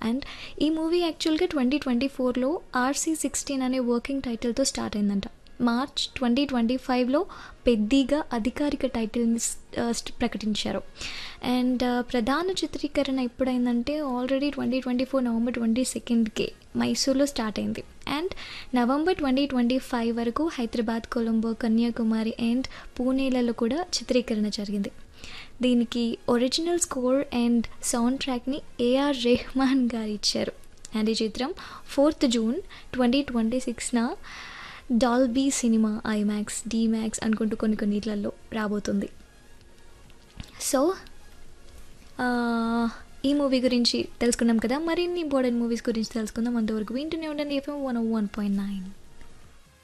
and ఈ movie యాక్చువల్గా twenty twenty ఫోర్లో ఆర్సీ సిక్స్టీన్ అనే వర్కింగ్ టైటిల్తో స్టార్ట్ అయిందంట మార్చ్ ట్వంటీ ట్వంటీ ఫైవ్లో పెద్దగా అధికారిక టైటిల్ని ప్రకటించారు అండ్ ప్రధాన చిత్రీకరణ ఎప్పుడైందంటే already twenty twenty four November twenty సెకండ్కే మైసూర్లో స్టార్ట్ అయింది and November twenty twenty five వరకు హైదరాబాద్ కొలంబో కన్యాకుమారి అండ్ పూణేలలో కూడా చిత్రీకరణ జరిగింది దీనికి ఒరిజినల్ స్కోర్ అండ్ సౌండ్ ట్రాక్ని ఏఆర్ రెహమాన్ గారు ఇచ్చారు అండ్ ఈ చిత్రం ఫోర్త్ జూన్ ట్వంటీ ట్వంటీ సిక్స్న డాల్బీ సినిమా ఐమాక్స్ డీమాక్స్ అనుకుంటూ కొన్ని కొన్నిట్లలో రాబోతుంది సో ఈ మూవీ గురించి తెలుసుకున్నాం కదా మరిన్ని ఇంపార్టెంట్ మూవీస్ గురించి తెలుసుకుందాం అంతవరకు వింటూనే ఉండండి FM one one point nine